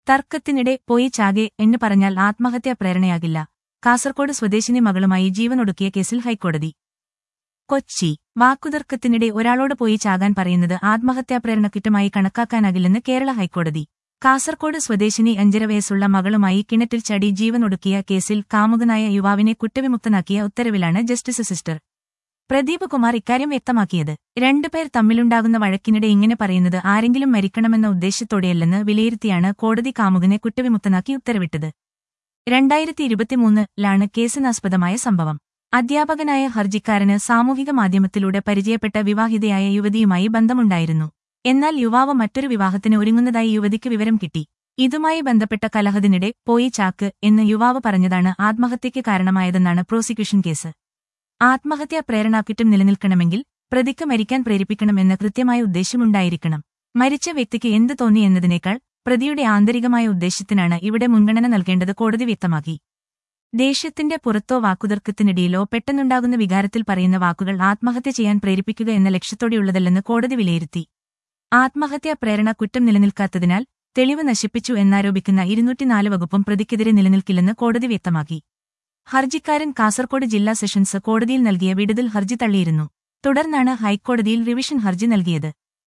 തർക്കത്തിനിടെ പോയി ചാകെ എന്ന് പറഞ്ഞാൽ ആത്മഹത്യാ പ്രേരണയാകില്ല കാസർകോട് സ്വദേശിനി മകളുമായി ജീവനൊടുക്കിയ കേസിൽ ഹൈക്കോടതി കൊച്ചി വാക്കുതർക്കത്തിനിടെ ഒരാളോട് പോയി ചാകാൻ പറയുന്നത് ആത്മഹത്യാപ്രേരണക്കുറ്റമായി കണക്കാക്കാനാകില്ലെന്ന് കേരള ഹൈക്കോടതി കാസർകോട് സ്വദേശിനി അഞ്ചര വയസ്സുള്ള മകളുമായി കിണറ്റിൽ ചടി ജീവനൊടുക്കിയ കേസിൽ കാമുകനായ യുവാവിനെ കുറ്റവിമുക്തനാക്കിയ ഉത്തരവിലാണ് ജസ്റ്റിസ് സിസ്റ്റർ പ്രദീപ് കുമാർ ഇക്കാര്യം വ്യക്തമാക്കിയത് രണ്ടുപേർ തമ്മിലുണ്ടാകുന്ന വഴക്കിനിടെ ഇങ്ങനെ പറയുന്നത് ആരെങ്കിലും മരിക്കണമെന്ന ഉദ്ദേശ്യത്തോടെയല്ലെന്ന് വിലയിരുത്തിയാണ് കോടതി കാമുകനെ കുറ്റവിമുക്തനാക്കി ഉത്തരവിട്ടത് രണ്ടായിരത്തി ഇരുപത്തിമൂന്നിലാണ് കേസിനാസ്പദമായ സംഭവം അധ്യാപകനായ ഹർജിക്കാരന് സാമൂഹിക മാധ്യമത്തിലൂടെ പരിചയപ്പെട്ട വിവാഹിതയായ യുവതിയുമായി ബന്ധമുണ്ടായിരുന്നു എന്നാൽ യുവാവ് മറ്റൊരു വിവാഹത്തിന് ഒരുങ്ങുന്നതായി യുവതിക്ക് വിവരം കിട്ടി ഇതുമായി ബന്ധപ്പെട്ട കലഹത്തിനിടെ പോയി ചാക്ക് എന്ന് യുവാവ് പറഞ്ഞതാണ് ആത്മഹത്യയ്ക്ക് കാരണമായതെന്നാണ് പ്രോസിക്യൂഷൻ കേസ് ആത്മഹത്യാ പ്രേരണാക്കുറ്റം നിലനിൽക്കണമെങ്കിൽ പ്രതിക്ക് മരിക്കാൻ പ്രേരിപ്പിക്കണമെന്ന കൃത്യമായ ഉദ്ദേശ്യമുണ്ടായിരിക്കണം മരിച്ച വ്യക്തിക്ക് എന്ത് തോന്നി എന്നതിനേക്കാൾ പ്രതിയുടെ ആന്തരികമായ ഉദ്ദേശ്യത്തിനാണ് ഇവിടെ മുൻഗണന നൽകേണ്ടത് കോടതി വ്യക്തമാക്കി ദേഷ്യത്തിന്റെ പുറത്തോ വാക്കുതർക്കത്തിനിടയിലോ പെട്ടെന്നുണ്ടാകുന്ന വികാരത്തിൽ പറയുന്ന വാക്കുകൾ ആത്മഹത്യ ചെയ്യാൻ പ്രേരിപ്പിക്കുക എന്ന ലക്ഷ്യത്തോടെയുള്ളതല്ലെന്ന് കോടതി വിലയിരുത്തി ആത്മഹത്യാ പ്രേരണ കുറ്റം നിലനിൽക്കാത്തതിനാൽ തെളിവ് നശിപ്പിച്ചു എന്നാരോപിക്കുന്ന ഇരുന്നൂറ്റിനാല് വകുപ്പും പ്രതിക്കെതിരെ നിലനിൽക്കില്ലെന്ന് കോടതി വ്യക്തമാക്കി ഹർജിക്കാരൻ കാസർകോട് ജില്ലാ സെഷൻസ് കോടതിയിൽ നൽകിയ വിടുതൽ ഹർജി തള്ളിയിരുന്നു തുടർന്നാണ് ഹൈക്കോടതിയിൽ റിവിഷൻ ഹർജി നൽകിയത്